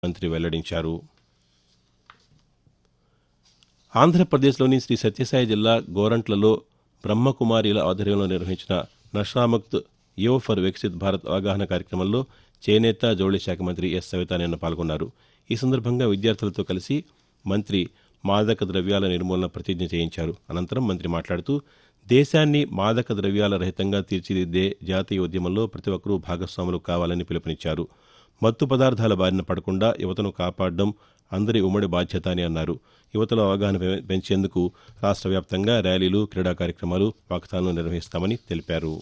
మంత్రి వెల్లడించారు ఆంధ్రప్రదేశ్లోని శ్రీ సత్యసాయి జిల్లా గోరంట్లలో బ్రహ్మకుమారిల ఆధ్వర్యంలో నిర్వహించిన నషాముక్త్ యువ ఫర్ వికసిత్ భారత్ అవగాహన కార్యక్రమంలో చేనేత జౌళి శాఖ మంత్రి ఎస్ సవిత నిన్న పాల్గొన్నారు ఈ సందర్భంగా విద్యార్థులతో కలిసి మంత్రి మాదక ద్రవ్యాల నిర్మూలన ప్రతిజ్ఞ చేయించారు అనంతరం మంత్రి మాట్లాడుతూ దేశాన్ని మాదక ద్రవ్యాల రహితంగా తీర్చిదిద్దే జాతీయ ఉద్యమంలో ప్రతి ఒక్కరూ భాగస్వాములు కావాలని పిలుపునిచ్చారు మత్తు పదార్థాల బారిన పడకుండా యువతను కాపాడడం అందరి ఉమ్మడి బాధ్యత అని అన్నారు యువతలో అవగాహన పె- పెంచేందుకు రాష్ట్ర వ్యాప్తంగా ర్యాలీలు క్రీడా కార్యక్రమాలు వాకథాన్లు నిర్వహిస్తామని తెలిపారు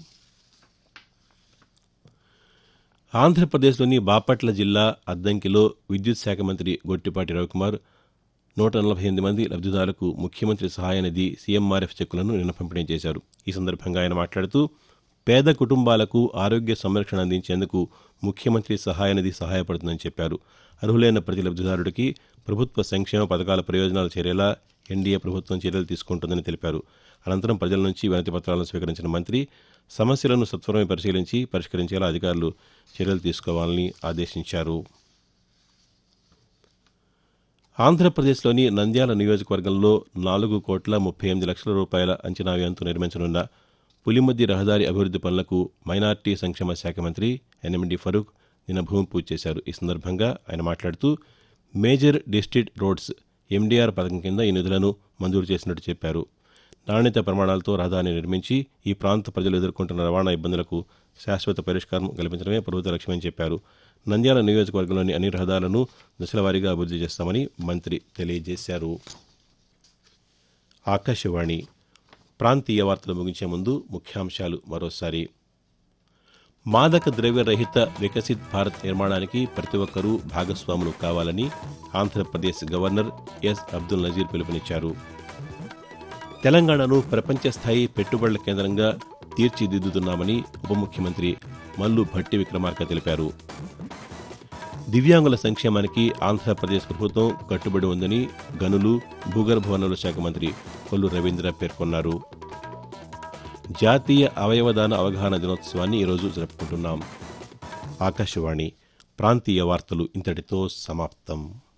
ఆంధ్రప్రదేశ్లోని బాపట్ల జిల్లా అద్దంకిలో విద్యుత్ శాఖ మంత్రి గొట్టిపాటి రవికుమార్ నూట నలభై ఎనిమిది మంది లబ్దిదారులకు ముఖ్యమంత్రి సహాయ నిధి సీఎంఆర్ఎఫ్ చెక్కులను నిన్న పంపిణీ చేశారు ఈ సందర్భంగా ఆయన మాట్లాడుతూ పేద కుటుంబాలకు ఆరోగ్య సంరక్షణ అందించేందుకు ముఖ్యమంత్రి సహాయ నిధి సహాయపడుతుందని చెప్పారు అర్హులైన ప్రతి లబ్దిదారుడికి ప్రభుత్వ సంక్షేమ పథకాల ప్రయోజనాలు చేరేలా ఎన్డీఏ ప్రభుత్వం చర్యలు తీసుకుంటుందని తెలిపారు అనంతరం ప్రజల నుంచి వినతి పత్రాలను స్వీకరించిన మంత్రి సమస్యలను సత్వరమే పరిశీలించి పరిష్కరించేలా అధికారులు చర్యలు తీసుకోవాలని ఆదేశించారు ఆంధ్రప్రదేశ్లోని నంద్యాల నియోజకవర్గంలో నాలుగు కోట్ల ముప్పై ఎనిమిది లక్షల రూపాయల అంచనా వ్యయంతో నిర్మించనున్న పులిమద్ది రహదారి అభివృద్ది పనులకు మైనార్టీ సంక్షేమ శాఖ మంత్రి ఎన్ఎండి ఫరూక్ నిన్న భూమి పూజ చేశారు ఈ సందర్భంగా ఆయన మాట్లాడుతూ మేజర్ డిస్ట్రిక్ట్ రోడ్స్ ఎండీఆర్ పథకం కింద ఈ నిధులను మంజూరు చేసినట్టు చెప్పారు నాణ్యత ప్రమాణాలతో రహదారిని నిర్మించి ఈ ప్రాంత ప్రజలు ఎదుర్కొంటున్న రవాణా ఇబ్బందులకు శాశ్వత పరిష్కారం కల్పించడమే ప్రభుత్వ లక్ష్యమని చెప్పారు నంద్యాల నియోజకవర్గంలోని అన్ని రహదారులను దశలవారీగా అభివృద్ధి చేస్తామని మంత్రి తెలియజేశారు ఆకాశవాణి ప్రాంతీయ వార్తలు ముగించే ముందు ముఖ్యాంశాలు మరోసారి మాదక ద్రవ్య రహిత వికసిత్ భారత్ నిర్మాణానికి ప్రతి ఒక్కరూ భాగస్వాములు కావాలని ఆంధ్రప్రదేశ్ గవర్నర్ ఎస్ అబ్దుల్ నజీర్ పిలుపునిచ్చారు తెలంగాణను ప్రపంచ స్థాయి పెట్టుబడుల కేంద్రంగా తీర్చిదిద్దుతున్నామని ఉప ముఖ్యమంత్రి మల్లు భట్టి విక్రమార్క తెలిపారు దివ్యాంగుల సంక్షేమానికి ఆంధ్రప్రదేశ్ ప్రభుత్వం కట్టుబడి ఉందని గనులు భూగర్భ వనరుల శాఖ మంత్రి కొల్లు రవీంద్ర పేర్కొన్నారు జాతీయ అవయవదాన అవగాహన దినోత్సవాన్ని ఈరోజు జరుపుకుంటున్నాం ఆకాశవాణి ప్రాంతీయ వార్తలు ఇంతటితో సమాప్తం